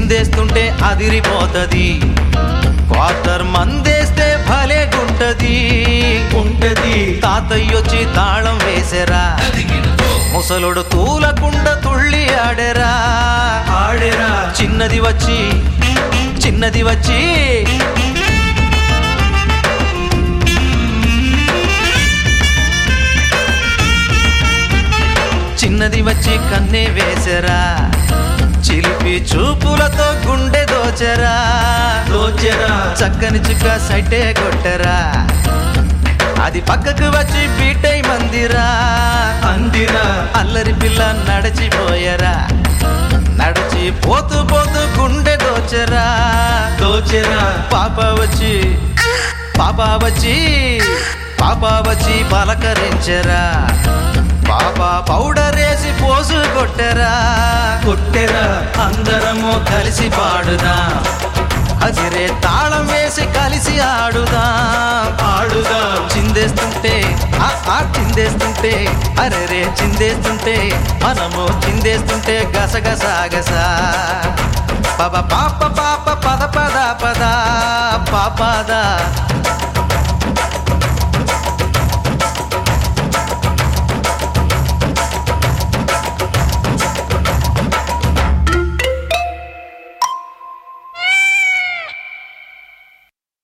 చిందేస్తుంటే అదిరిపోతది quarter మందేస్తే భలే గుంటది ఉంటది తాతయ్యొచ్చి తాళం వేసెరా ముసలుడు తూలకుండ తుళ్ళి ఆడెరా ఆడెరా చిన్నది వచ్చి చిన్నది వచ్చి చిన్నది వచ్చి కన్నే వేసెరా చిలిపి చూపులతో గుండె దోచెరా దోచెరా చక్కని చుక్క సైటే కొట్టరా అది పక్కకు వచ్చి బీటై మందిరా అందిరా అల్లరి పిల్ల నడిచిపోయరా నడిచి పోతూ పోతూ గుండె దోచరా దోచెరా పాప వచ్చి పాప వచ్చి పాప వచ్చి పలకరించరా పాప పౌడర్ వేసి పోసు కొట్టరా కొట్టెరా అందరము కలిసి పాడుదా అదిరే తాళం వేసి కలిసి ఆడుదా ఆడుదా చిందేస్తుంటే ఆ ఆ చిందేస్తుంటే అరే రే చిందేస్తుంటే మనము చిందేస్తుంటే గసగస గస పద పాప పాప పద పద పద పాపద